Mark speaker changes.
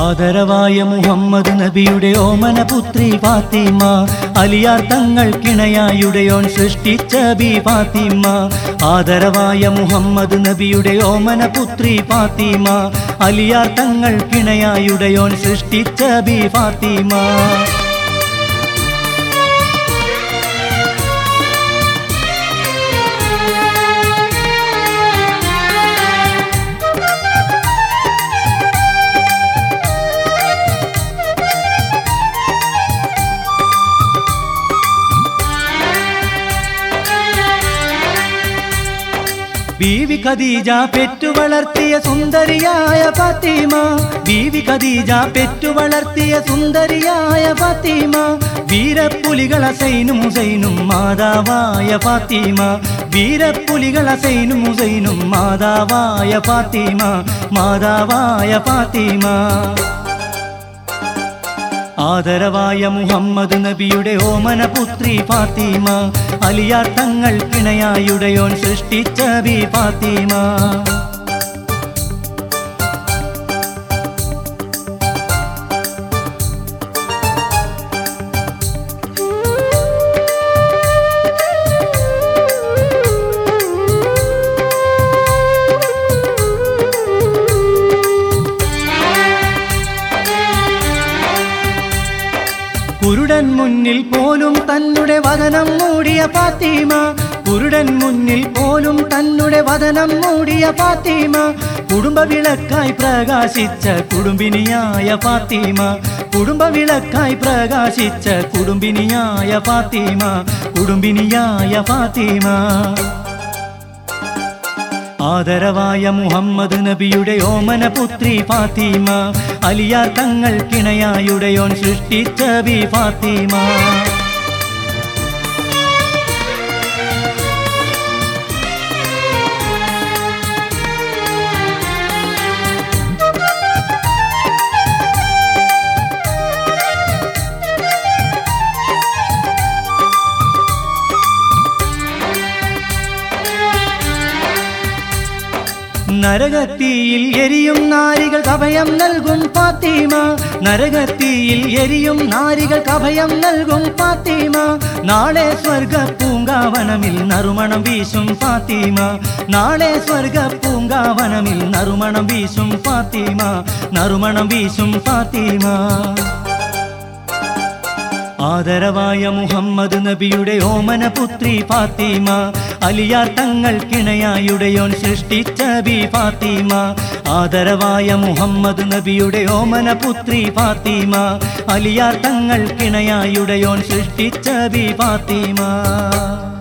Speaker 1: ആദരവായ മുഹമ്മദ് നബിയുടെ ഓമന പുത്രി ഫാത്തിമ അലിയാർ തങ്ങൾ കിണയായുടെയോൻ സൃഷ്ടിച്ച ബി ഫാത്തിമ ആദരവായ മുഹമ്മദ് നബിയുടെ ഓമന പുത്രി ഫാത്തിമ അലിയാർ തങ്ങൾ കിണയായുടെയോൻ സൃഷ്ടിച്ച ബി ഫാത്തിമ ബീവി ഖദീജ പെറ്റു വളർത്തിയ സുന്ദരിയായ ഫാത്തിമ ബീവി ഖദീജ പെറ്റു വളർത്തിയ സുന്ദരിയായ ഫാത്തിമ വീരപ്പുലികൾ അസൈനും ഹുസൈനും മാതാവായ ഫാത്തിമ വീരപ്പുലികൾ അസൈനും ഹുസൈനും മാതാവായ ഫാത്തിമ മാതാവായ ഫാത്തിമ ആദരവായ മുഹമ്മദ് നബിയുടെ ഓമന പുത്രി ഫാത്തിമ അലിയാർ തങ്ങൾ കിണയായുടെയോൻ സൃഷ്ടിച്ച ബി ഫാത്തിമ കുരുടൻ മുന്നിൽ പോലും തന്നുടെ വദനം മൂടിയ ഫാത്തിമ കുരുടൻ മുന്നിൽ പോലും തന്നുടെ വദനം മൂടിയ ഫാത്തിമ കുടുംബ വിളക്കായി പ്രകാശിച്ച കുടുംബിനിയായ ഫാത്തിമ കുടുംബ വിളക്കായി പ്രകാശിച്ച കുടുംബിനിയായ ഫാത്തിമ കുടുംബിനിയായ ഫാത്തിമ ആദരവായ മുഹമ്മദ് നബിയുടെ ഓമന പുത്രി ഫാത്തിമ അലിയാർ തങ്ങൾ കിണയായുടെയോൻ സൃഷ്ടിച്ച ബി ഫാത്തിമ നരകത്തിയിൽ എരിയും നാരികൾ അഭയം നൽകും ഫാത്തിമ നരകത്തിയിൽ എരിയും നാരികൾ അഭയം നൽകും ഫാത്തിമ നാളെ സ്വർഗ പൂങ്കാവനമിൽ നറുമണം വീശും ഫാത്തിമ നാളെ സ്വർഗ പൂങ്കാവനമിൽ നറുമണം വീശും ഫാത്തിമ നറുമണം വീശും ഫാത്തിമ ആദരവായ മുഹമ്മദ് നബിയുടെ ഓമന പുത്രി ഫാത്തിമ അലിയാർ തങ്ങൾ കിണയായുടെയോൻ സൃഷ്ടിച്ച ബി ഫാത്തിമ ആദരവായ മുഹമ്മദ് നബിയുടെ ഓമന പുത്രി ഫാത്തിമ അലിയാർ തങ്ങൾ കിണയായുടെയോൻ സൃഷ്ടിച്ച ബി ഫാത്തിമ